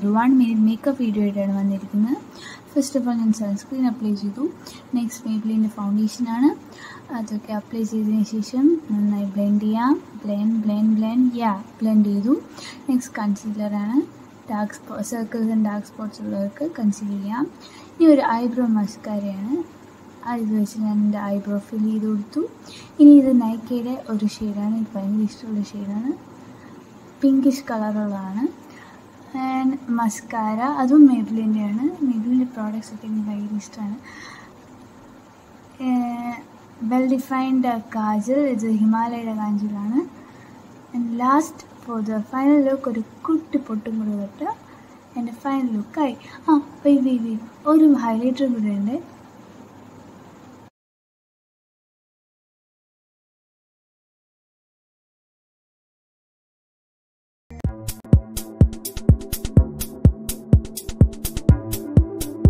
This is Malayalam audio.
ഒരു വൺ മിനിറ്റ് മേക്കപ്പ് വീഡിയോ ആയിട്ടാണ് വന്നിരിക്കുന്നത് ഫസ്റ്റ് ഓഫ് ഓൾ ഞാൻ സൺസ്ക്രീൻ അപ്ലൈ ചെയ്തു നെക്സ്റ്റ് മേബിലിൻ്റെ ഫൗണ്ടേഷനാണ് അതൊക്കെ അപ്ലൈ ചെയ്തതിന് ശേഷം നന്നായി ബ്ലെൻഡ് ചെയ്യാം blend blend blend yeah blend ചെയ്തു നെക്സ്റ്റ് കൺസീലറാണ് ഡാർക്ക് സ്പോ സർക്കിൾസ് ആൻഡ് ഡാർക്ക് സ്പോട്ട്സ് ഉള്ളവർക്ക് കൺസീൽ ചെയ്യാം ഇനി ഒരു ഐബ്രോ മസ്കാരയാണ് അത് വെച്ച് ഞാൻ എൻ്റെ ഐബ്രോ ഫിൽ ചെയ്ത് കൊടുത്തു ഇനി ഇത് നൈക്കയുടെ ഒരു ഷെയ്ഡാണ് എനിക്ക് ഭയങ്കര ഇഷ്ടമുള്ള ഷെയ്ഡാണ് പിങ്കിഷ് കളറുള്ളതാണ് ആൻഡ് മസ്കാര അതും മേബിലിൻ്റെയാണ് മേബിലിൻ്റെ പ്രോഡക്റ്റ്സ് ഒക്കെ എനിക്ക് ഭയങ്കര ഇഷ്ടമാണ് വെൽ ഡിഫൈൻഡ് കാജൽ ഇത് ഹിമാലയയുടെ കാഞ്ചലാണ് and last for the final look ഒരു കുട്ടി പൊട്ടും കൂടി തൊട്ട് എൻ്റെ ഫൈനൽ ലുക്കായി ആ വെയ് വെയ് വെയ് ഒരു ഹൈലൈറ്റർ കൂടെ ഉണ്ട്